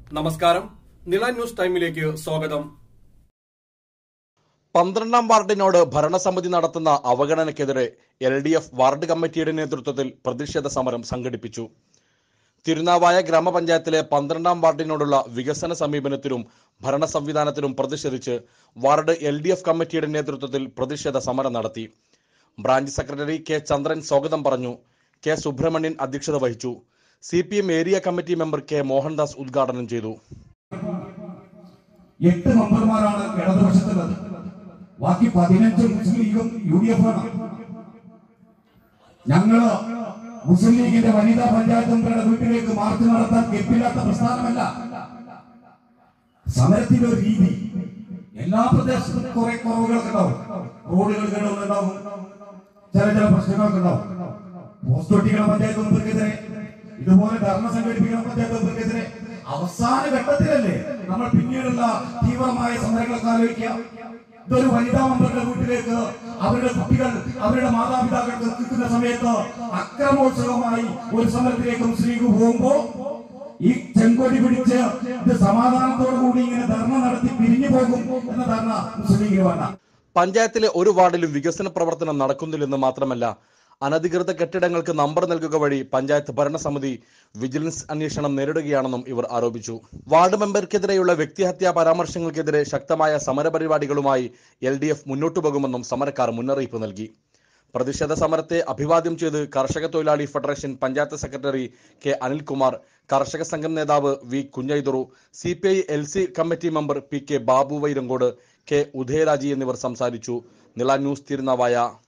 നമസ്കാരം നില ന്യൂസ് ടൈമിലേക്ക് സ്വാഗതം പന്ത്രണ്ടാം വാർഡിനോട് ഭരണസമിതി നടത്തുന്ന അവഗണനയ്ക്കെതിരെ എൽ ഡി എഫ് വാർഡ് കമ്മിറ്റിയുടെ നേതൃത്വത്തിൽ പ്രതിഷേധ സമരം സംഘടിപ്പിച്ചു തിരുനാവായ ഗ്രാമപഞ്ചായത്തിലെ പന്ത്രണ്ടാം വാർഡിനോടുള്ള വികസന സമീപനത്തിലും ഭരണ സംവിധാനത്തിലും പ്രതിഷേധിച്ച് വാർഡ് എൽ ഡി എഫ് കമ്മിറ്റിയുടെ നേതൃത്വത്തിൽ പ്രതിഷേധ സമരം നടത്തി ബ്രാഞ്ച് സെക്രട്ടറി കെ ചന്ദ്രൻ സ്വാഗതം പറഞ്ഞു കെ സുബ്രഹ്മണ്യൻ അധ്യക്ഷത വഹിച്ചു C P M area committee member K Mohandas ഉദ്ഘാടനം ചെയ്തു എട്ട് മെമ്പർമാരാണ് ഇടതുപക്ഷത്തുള്ളത് ബാക്കി പതിനഞ്ച് മുസ്ലിം ലീഗും യു ഡി എഫ് ആണ് ഞങ്ങള് മുസ്ലിം ലീഗിന്റെ വനിതാ പഞ്ചായത്ത് മെമ്പറുടെ വീട്ടിലേക്ക് മാർച്ച് നടത്താൻ കെപ്പില്ലാത്ത പ്രസ്ഥാനമല്ല സമരത്തിന്റെ ഒരു രീതി എല്ലാ പ്രദേശത്തും കുറെ കുറവുകളൊക്കെ ഉണ്ടാവും റോഡുകൾ കേടുകളുണ്ടാവും ചില ചില പ്രശ്നങ്ങളൊക്കെ ഉണ്ടാവും പോസ്റ്റ് ഒട്ടിക്കണം പഞ്ചായത്ത് മെമ്പർക്കെതിരെ ഇതുപോലെ ധർമ്മ സംഘടിപ്പിക്കണം പഞ്ചായത്ത് മെമ്പർക്കെതിരെ അവസാന ഘട്ടത്തിലല്ലേ നമ്മൾ പിന്നീടുള്ള തീവ്രമായ സമരങ്ങളൊക്കെ ആലോചിക്കാം ഇതൊരു വനിതാ മെമ്പറുടെ വീട്ടിലേക്ക് അവരുടെ കുട്ടികൾ അവരുടെ മാതാപിതാക്കൾക്ക് എത്തിക്കുന്ന സമയത്ത് അക്രമോത്സവമായി ഒരു സമരത്തിലേക്ക് മുസ്ലിം ലീഗ് പോകുമ്പോ ഈ ചെങ്കൊടി പിടിച്ച് ഇത് സമാധാനത്തോടു കൂടി ഇങ്ങനെ ധർണ നടത്തി പിരിഞ്ഞു പോകും എന്ന ധർണ മുസ്ലിം ലീഗ് വേണ്ട പഞ്ചായത്തിലെ ഒരു വാർഡിലും വികസന പ്രവർത്തനം നടക്കുന്നില്ലെന്ന് മാത്രമല്ല അനധികൃത കെട്ടിടങ്ങൾക്ക് നമ്പർ നൽകുക വഴി പഞ്ചായത്ത് ഭരണസമിതി വിജിലൻസ് അന്വേഷണം നേരിടുകയാണെന്നും ഇവർ ആരോപിച്ചു വാർഡ് മെമ്പർക്കെതിരെയുള്ള വ്യക്തിഹത്യാ പരാമർശങ്ങൾക്കെതിരെ ശക്തമായ സമരപരിപാടികളുമായി എൽ ഡി എഫ് മുന്നോട്ടു പോകുമെന്നും സമരക്കാർ മുന്നറിയിപ്പ് നൽകി പ്രതിഷേധ സമരത്തെ അഭിവാദ്യം ചെയ്ത് കർഷക തൊഴിലാളി federation panchayat secretary K Anilkumar കർഷക സംഘം നേതാവ് V Kunjaithuru C P I L C committee member P K Babu Vairankode K Udayaraji എന്നിവർ സംസാരിച്ചു നില ന്യൂസ് തിരുനാവായ